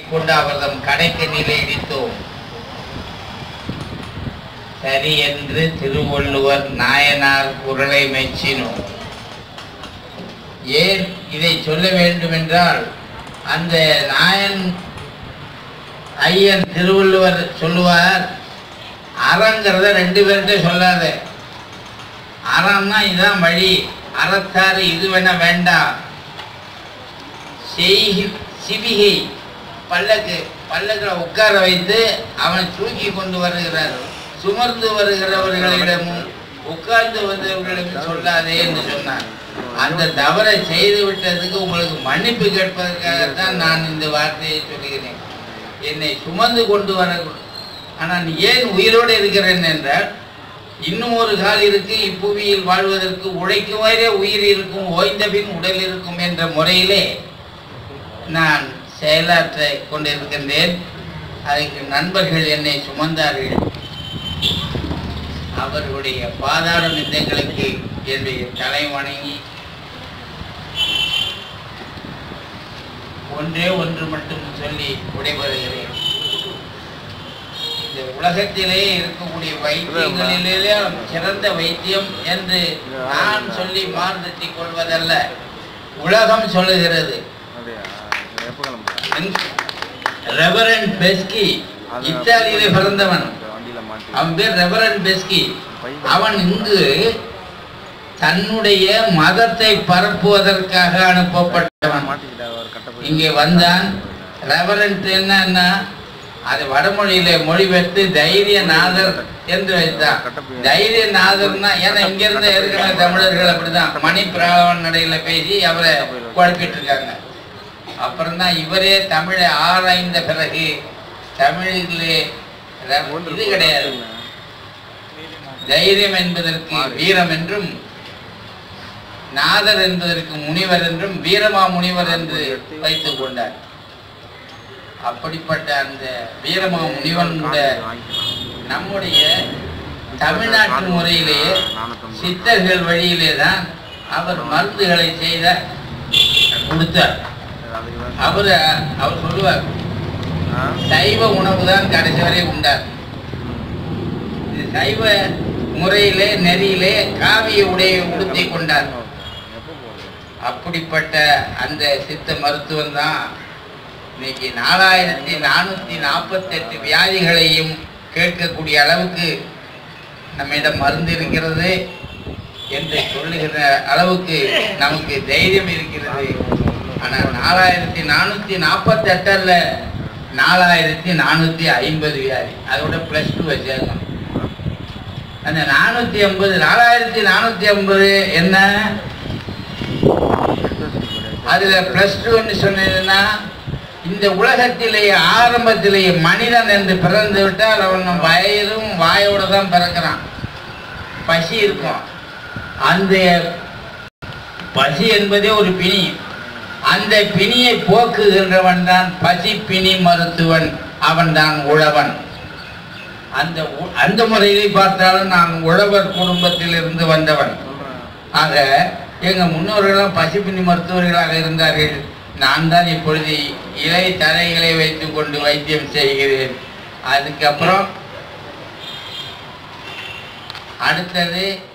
கொண்டு அவர்தம் கடைக்கு நிலையிடித்தோம் சரி என்று திருவள்ளுவர் நாயனார் குரலை மெச்சினோம் ஏன் இதை சொல்ல வேண்டும் என்றால் அந்த நாயன் ஐயன் திருவள்ளுவர் சொல்லுவார் அறங்கிறத ரெண்டு பேர்கிட்ட சொல்லாத அறம்னா இதுதான் வழி அறத்தாறு இது வேணா வேண்டாம் செய்கி சிவிகை பல்லக்கு பல்லக்கில் உட்கார வைத்து அவனை தூக்கி கொண்டு வருகிறார் சுமர்ந்து வருகிறவர்களிடமும் உட்கார்ந்து வந்தவர்களிடம் சொல்லாதே என்று சொன்னார் அந்த தவறை செய்து விட்டதுக்கு உங்களுக்கு மன்னிப்பு கேட்பதற்காகத்தான் நான் இந்த வார்த்தையை சொல்லுகிறேன் என்னை சுமந்து கொண்டு வர ஆனால் நீ ஏன் உயிரோடு இருக்கிறேன் என்றால் இன்னும் ஒரு கால் இருக்கு இப்புவியில் வாழ்வதற்கு உழைக்கும் வரை உயிர் இருக்கும் ஓய்ந்த பின் உடல் இருக்கும் என்ற முறையிலே நான் செயலாற்ற கொண்டிருக்கின்றேன் அதுக்கு நண்பர்கள் என்னை சுமந்தார்கள் அவர்களுடைய பாதாள நிந்தங்களுக்கு என்னுடைய தலை வணங்கி ஒன்றே ஒன்று மட்டும் சொல்லி விடைபெறுகிறேன் இந்த உலகத்திலே இருக்கக்கூடிய வைத்தியங்களிலே சிறந்த வைத்தியம் என்று நான் சொல்லி மார்ந்தட்டி கொள்வதல்ல உலகம் சொல்லுகிறது அப்படியா இது எப்போ கிளம்புற ரெவரண்ட் பெஸ்கி இத்தாலியிலே பிறந்தவன் வண்டியில மாட்டி அவன் பேர் ரெவரண்ட் பெஸ்கி அவன் இங்கு தன்னுடைய மதத்தை பரப்புவதற்காக அனுப்பப்பட்டவன் மாட்டிக்கிட்டா ஒரு கட்ட போய் இங்கே வந்தான் ரெவரண்ட் என்னன்னா அது வடமொழியில மொழிபெயர்த்து தைரியநாதர் என்று வைத்தான் தைரியநாதர்னா ஏன்னா இங்க இருந்து ஏற்கனவே தமிழர்கள் அப்படிதான் மணி பிராவன் நடையில பேசி அவரை குழப்பிட்டு இருக்காங்க அப்புறம் தான் இவரே தமிழை ஆராய்ந்த பிறகு தமிழிலே ரெ- இது கிடையாது தைரியம் என்பதற்கு வீரம் என்றும் நாதர் என்பதற்கு முனிவர் என்றும் வீரமா முனிவர் என்று வைத்துக் கொண்டார் அப்படிப்பட்ட அந்த வீரமா முனிவனுடைய நம்முடைய தமிழ்நாட்டு முறையிலேயே சித்தர்கள் வழியிலே தான் அவர் மருந்துகளை செய்த கொடுத்தார் அதுக்கு தான் அவர் அவர் சொல்லுவார் ஆ? சைவ உணவு தான் கடைசி வரை உண்டார் இது சைவ முறையிலே நெறியிலே காவிய உடையை உடுத்தி கொண்டார் எப்போ போறது அப்படிப்பட்ட அந்த சித்த மருத்துவம் தான் இன்னைக்கு நாலாயிரத்தி நானூற்றி நாற்பத்தெட்டு வியாதிகளையும் கேட்கக்கூடிய அளவுக்கு நம்மிடம் மருந்து இருக்கிறது என்று சொல்லுகிற அளவுக்கு நமக்கு தைரியம் இருக்கிறது ஆனால் நாலாயிரத்தி நானூற்றி நாற்பத்தெட்டில் நாலாயிரத்தி நானூற்றி ஐம்பது வியாதி அதோட ப்ளஸ் டூ வச்சிருக்கோம் அந்த நானூற்றி ஐம்பது நாலாயிரத்தி நானூற்றி ஐம்பது என்ன அதுல பிளஸ் டூன்னு சொன்னதுன்னா இந்த உலகத்திலேயே ஆரம்பத்திலேயே மனிதன் என்று பிறந்து விட்டால் அவன் வயிறும் வாயோட தான் பிறக்கிறான் பசி இருக்கும் அந்த பசி என்பதே ஒரு பிணி அந்த பிணியை போக்குகின்றவன் தான் பசி பிணி மருத்துவன் அவன்தான் உழவன் அந்த உ- அந்த முறையிலே பார்த்தாலும் நான் உழவர் குடும்பத்தில் இருந்து வந்தவன் சொல்றேன் ஆக எங்க முன்னோர்களெல்லாம் பசிப்பினி மருத்துவர்களாக இருந்தார்கள் நான் தான் இப்பொழுது இலை தழைகளை வைத்துக் கொண்டு வைத்தியம் செய்கிறேன் அதுக்கப்புறம் அடுத்தது